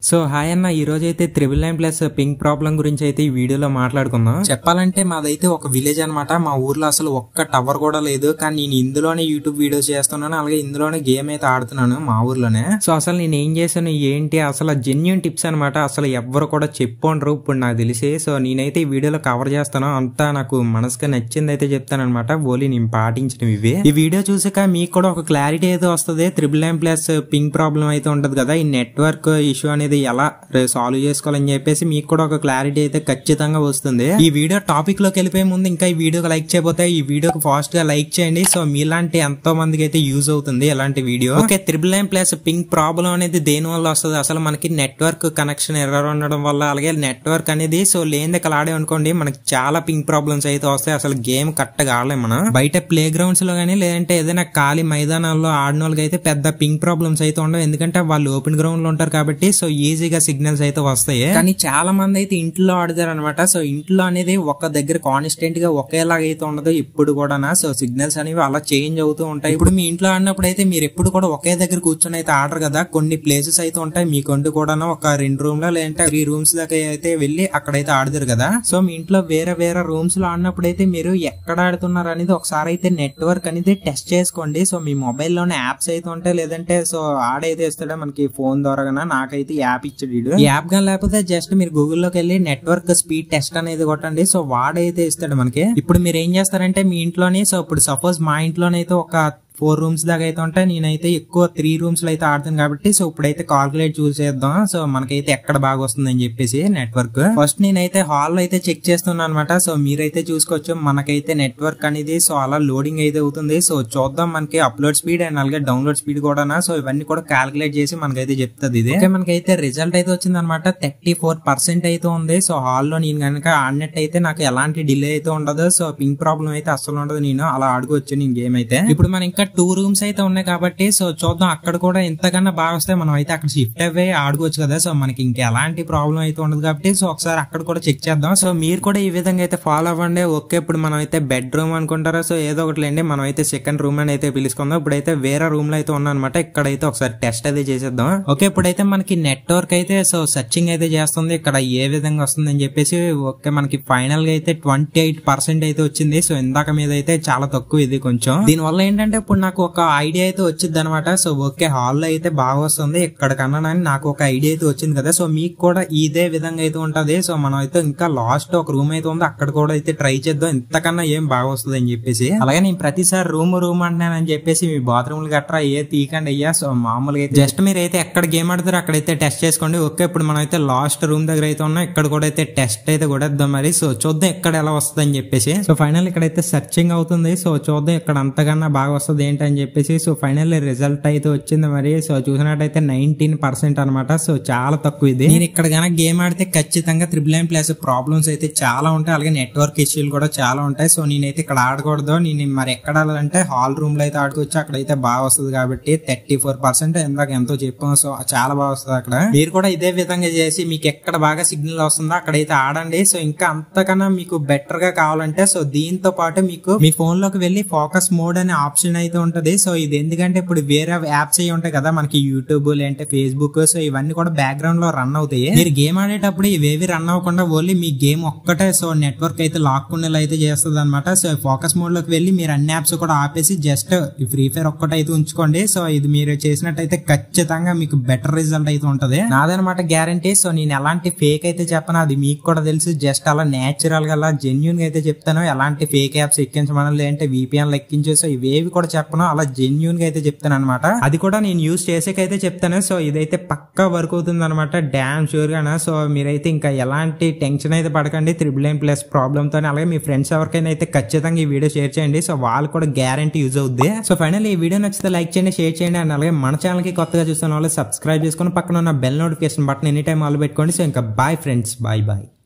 So hi అన్న ఈ రోజు అయితే triple nine plus pink problem గురించి అయితే ఈ వీడియోలో మాట్లాడుకుందాం చెప్పాలంటే మాదైతే ఒక విలేజ్ అన్నమాట మా ఊర్లో అసలు ఒక్క టవర్ కూడా లేదు కానీ నేను ఇందులోనే యూట్యూబ్ వీడియోస్ చేస్తున్నాను అలాగే ఇందులోనే గేమ్ అయితే ఆడుతున్నాను మా ఊర్లోనే సో అసలు నేను ఏం చేశాను ఏంటి అసలు జెన్యున్ టిప్స్ అనమాట అసలు ఎవ్వరు కూడా చెప్పుండ్రు ఇప్పుడు నాకు తెలిసి సో నేనైతే ఈ వీడియోలో కవర్ చేస్తాను అంతా నాకు మనసుగా నచ్చింది అయితే చెప్తాను అనమాట ఓన్లీ నేను పాటించడం ఇవే ఈ వీడియో చూసాక మీకు కూడా ఒక క్లారిటీ అయితే వస్తుంది triple nine plus pink problem అయితే ఉంటది కదా ఈ నెట్వర్క్ ఇష్యూ అనేది ఎలా సాల్వ్ చేసుకోవాలని చెప్పేసి మీకు కూడా ఒక క్లారిటీ అయితే ఖచ్చితంగా వస్తుంది ఈ వీడియో టాపిక్ లోకి వెళ్ళిపోయే ముందు ఇంకా ఈ వీడియోకి లైక్ చేయబోతే ఈ వీడియోకి ఫాస్ట్ గా లైక్ చేయండి సో మీలాంటి ఎంతో మందికి అయితే యూజ్ అవుతుంది ఇలాంటి video okay triple nine plus pink problem అనేది దేని వల్ల వస్తుంది అసలు మనకి నెట్వర్క్ కనెక్షన్ ఎర్రర్ ఉండడం వల్ల అలాగే నెట్వర్క్ అనేది సో లేని ఇక్కడ ఆడే అనుకోండి మనకి చాలా పింక్ ప్రాబ్లమ్స్ అయితే వస్తాయి అసలు గేమ్ కరెక్ట్గా ఆడలేం మనం బయట ప్లే గ్రౌండ్స్ లో కానీ లేదంటే ఏదైనా ఖాళీ మైదానాల్లో ఆడిన వాళ్ళకి అయితే పెద్ద పింక్ ప్రాబ్లమ్స్ అయితే ఉండవు ఎందుకంటే వాళ్ళు ఓపెన్ గ్రౌండ్ లో ఉంటారు కాబట్టి సో ఈజీగా సిగ్నల్స్ అయితే వస్తాయి కానీ చాలా మంది అయితే ఇంట్లో ఆడతారు అనమాట సో ఇంట్లో అనేది ఒక దగ్గర కాన్స్టెంట్ గా ఒకేలాగా అయితే ఉండదు ఇప్పుడు కూడా సో సిగ్నల్స్ అనేవి అలా చేంజ్ అవుతూ ఉంటాయి ఇప్పుడు మీ ఇంట్లో ఆడినప్పుడు అయితే మీరు ఎప్పుడు కూడా ఒకే దగ్గర కూర్చొని అయితే ఆడరు కదా కొన్ని ప్లేసెస్ అయితే ఉంటాయి మీకంటూ కూడా ఒక రెండు రూమ్ లో లేదంటే త్రీ రూమ్స్ దాకా అయితే వెళ్ళి అక్కడైతే ఆడతారు కదా సో మీ ఇంట్లో వేరే వేరే రూమ్స్ లో ఆడినప్పుడు అయితే మీరు ఎక్కడ ఆడుతున్నారు అనేది ఒకసారి అయితే నెట్వర్క్ అనేది టెస్ట్ చేసుకోండి సో మీ మొబైల్ లోనే యాప్స్ అయితే ఉంటాయి లేదంటే సో ఆడైతే ఇస్తాడా మనకి ఫోన్ ద్వారా గానా నాకైతే యాప్ ఇచ్చాడు వీడు. ఈ యాప్ కానీ లేకపోతే జస్ట్ మీరు గూగుల్లోకి వెళ్ళి నెట్వర్క్ స్పీడ్ టెస్ట్ అనేది కొట్టండి సో వాడైతే ఇస్తాడు మనకి ఇప్పుడు మీరు ఏం చేస్తారంటే మీ ఇంట్లోని సో ఇప్పుడు సపోజ్ మా ఇంట్లోనైతే ఒక ఫోర్ రూమ్స్ దాకా అయితే ఉంటాయి నేనైతే ఎక్కువ త్రీ రూమ్స్ లో అయితే ఆడుతాను కాబట్టి సో ఇప్పుడైతే కాల్కులేట్ చూసేద్దాం సో మనకైతే ఎక్కడ బాగా వస్తుందని చెప్పేసి నెట్వర్క్ ఫస్ట్ నేనైతే హాల్ అయితే చెక్ చేస్తున్నాను అనమాట సో మీరైతే చూసుకోవచ్చు మనకైతే నెట్వర్క్ అనేది సో అలా లోడింగ్ అయితే అవుతుంది సో చూద్దాం మనకి అప్లోడ్ స్పీడ్ అండ్ అలాగే డౌన్లోడ్ స్పీడ్ కూడా సో ఇవన్నీ కూడా క్యాల్కులేట్ చేసి మనకైతే చెప్తుంది ఇది ఓకే మనకైతే రిజల్ట్ అయితే వచ్చింది అనమాట థర్టీ ఫోర్ పర్సెంట్ అయితే ఉంది సో హాల్ లో నేను కనుక ఆడినట్టు అయితే నాకు ఎలాంటి డిలే అయితే ఉండదు సో పింక్ ప్రాబ్లం అయితే అసలు ఉండదు నేను అలా ఆడుకోవచ్చు నేను గేమ్ అయితే ఇప్పుడు మనం ఇంకా టూ రూమ్స్ అయితే ఉన్నాయి కాబట్టి సో చూద్దాం అక్కడ కూడా ఎంతకన్నా బాగా వస్తే మనం అయితే అక్కడ షిఫ్ట్ అవ్వే ఆడుకోవచ్చు కదా సో మనకి ఇంకా ఎలాంటి ప్రాబ్లం అయితే ఉండదు కాబట్టి సో ఒకసారి అక్కడ కూడా చెక్ చేద్దాం సో మీరు కూడా ఈ విధంగా అయితే ఫాలో అవ్వండి ఓకే ఇప్పుడు మనం అయితే బెడ్ రూమ్ అనుకుంటారా సో ఏదో ఒకటి లేండి మనం అయితే సెకండ్ రూమ్ అని అయితే పిలుచుకుందాం ఇప్పుడైతే వేరే రూమ్ లో అయితే ఉన్నాం అనమాట ఇక్కడైతే ఒకసారి టెస్ట్ అయితే చేసేద్దాం ఓకే ఇప్పుడైతే మనకి నెట్వర్క్ అయితే సో సర్చింగ్ అయితే చేస్తుంది ఇక్కడ ఏ విధంగా వస్తుంది అని చెప్పేసి ఓకే మనకి ఫైనల్ గా అయితే ట్వంటీ ఎయిట్ పర్సెంట్ అయితే వచ్చింది సో ఇందాక మీద అయితే చాలా తక్కువ ఇది కొంచెం దీని వల్ల ఏంటంటే ఇప్పుడు నాకు ఒక ఐడియా అయితే వచ్చింది అనమాట సో ఓకే హాల్ లో అయితే బాగా వస్తుంది ఇక్కడ కన్నా నాకు ఒక ఐడియా అయితే వచ్చింది కదా సో మీకు కూడా ఇదే విధంగా అయితే ఉంటది సో మనం అయితే ఇంకా లాస్ట్ ఒక రూమ్ అయితే ఉంది అక్కడ కూడా అయితే ట్రై చేద్దాం ఇంతకన్నా ఏం బాగా వస్తుంది అని చెప్పేసి అలాగే నేను ప్రతిసారి రూమ్ రూమ్ అంటున్నానని చెప్పేసి మీ బాత్రూమ్లు గట్రా ఏ తీకండి అయ్యా సో మామూలుగా జస్ట్ మీరు అయితే ఎక్కడ గేమ్ ఆడతారో అక్కడైతే టెస్ట్ చేసుకోండి ఓకే ఇప్పుడు మనం అయితే లాస్ట్ రూమ్ దగ్గర అయితే ఉన్నాం ఇక్కడ కూడా అయితే టెస్ట్ అయితే కొడేద్దాం మరి సో చూద్దాం ఎక్కడ ఎలా వస్తుంది అని చెప్పేసి సో ఫైనల్ ఇక్కడ అయితే సర్చింగ్ అవుతుంది సో చూద్దాం ఇక్కడ అంతకన్నా బాగా వస్తుంది ఏంటి అని చెప్పేసి సో ఫైనల్ రిజల్ట్ అయితే వచ్చింది మరి సో చూసినట్టయితే నైన్టీన్ పర్సెంట్ అనమాట సో చాలా తక్కువ ఇది నేను ఇక్కడ కనుక గేమ్ ఆడితే ఖచ్చితంగా త్రిబుల్ నైన్ ప్లస్ ప్రాబ్లమ్స్ అయితే చాలా ఉంటాయి అలాగే నెట్వర్క్ ఇష్యూలు కూడా చాలా ఉంటాయి సో నేనైతే ఇక్కడ ఆడకూడదు నేను మరి ఎక్కడ ఆడాలంటే హాల్ రూమ్ లో అయితే ఆడుకోవచ్చు అక్కడైతే బాగా వస్తుంది కాబట్టి థర్టీ ఫోర్ పర్సెంట్ ఇందాక ఎంతో చెప్పాం సో చాలా బాగా వస్తుంది అక్కడ మీరు కూడా ఇదే విధంగా చేసి మీకు ఎక్కడ బాగా సిగ్నల్ వస్తుందో అక్కడైతే ఆడండి సో ఇంకా అంతకన్నా మీకు బెటర్ గా కావాలంటే సో దీంతో పాటు మీకు మీ ఫోన్ లోకి వెళ్ళి ఫోకస్ మోడ్ అనే ఆప్షన్ అయితే ఉంటది సో ఇది ఎందుకంటే ఇప్పుడు వేరే యాప్స్ అయ్యి ఉంటాయి కదా మనకి యూట్యూబ్ లేదంటే ఫేస్బుక్ సో ఇవన్నీ కూడా బ్యాక్గ్రౌండ్ లో రన్ అవుతాయి మీరు గేమ్ ఆడేటప్పుడు ఇవేవి రన్ అవ్వకుండా ఓన్లీ మీ గేమ్ ఒక్కటే సో నెట్వర్క్ అయితే లాక్కునేలా అయితే చేస్తుంది అనమాట సో ఫోకస్ మోడ్ లోకి వెళ్ళి మీరు అన్ని యాప్స్ కూడా ఆపేసి జస్ట్ ఈ ఫ్రీ ఫైర్ ఒక్కటే అయితే ఉంచుకోండి సో ఇది మీరు చేసినట్టయితే ఖచ్చితంగా మీకు బెటర్ రిజల్ట్ అయితే ఉంటది నాదనమాట గ్యారంటీ సో నేను ఎలాంటి ఫేక్ అయితే చెప్పను అది మీకు కూడా తెలుసు జస్ట్ అలా నేచురల్ గా అలా జెన్యున్ గా అయితే చెప్తాను ఎలాంటి ఫేక్ యాప్స్ ఎక్కించమని లేదంటే విపిఎన్ ఎక్కించే సో ఇవేవి కూడా చెప్పను అలా జెన్యున్ గా అయితే చెప్తాను అనమాట అది కూడా నేను యూజ్ చేసేకైతే చెప్తాను సో ఇదైతే పక్కా వర్క్ అవుతుంది అనమాట డ్యామ్ షూర్ గానా సో మీరైతే ఇంకా ఎలాంటి టెన్షన్ అయితే పడకండి త్రిబుల్ నైన్ ప్లస్ ప్రాబ్లమ్ తో అలాగే మీ ఫ్రెండ్స్ ఎవరికైనా అయితే ఖచ్చితంగా ఈ వీడియో షేర్ చేయండి సో వాళ్ళు కూడా గ్యారంటీ యూజ్ అవుద్ది సో ఫైనల్ ఈ వీడియో నచ్చితే లైక్ చేయండి షేర్ చేయండి అండ్ అలాగే మన ఛానల్ కి కొత్తగా చూస్తున్న వాళ్ళు సబ్స్క్రైబ్ చేసుకుని పక్కన ఉన్న bell notification button any time all పెట్టుకోండి సో ఇంకా బాయ్ ఫ్రెండ్స్ బాయ్ బాయ్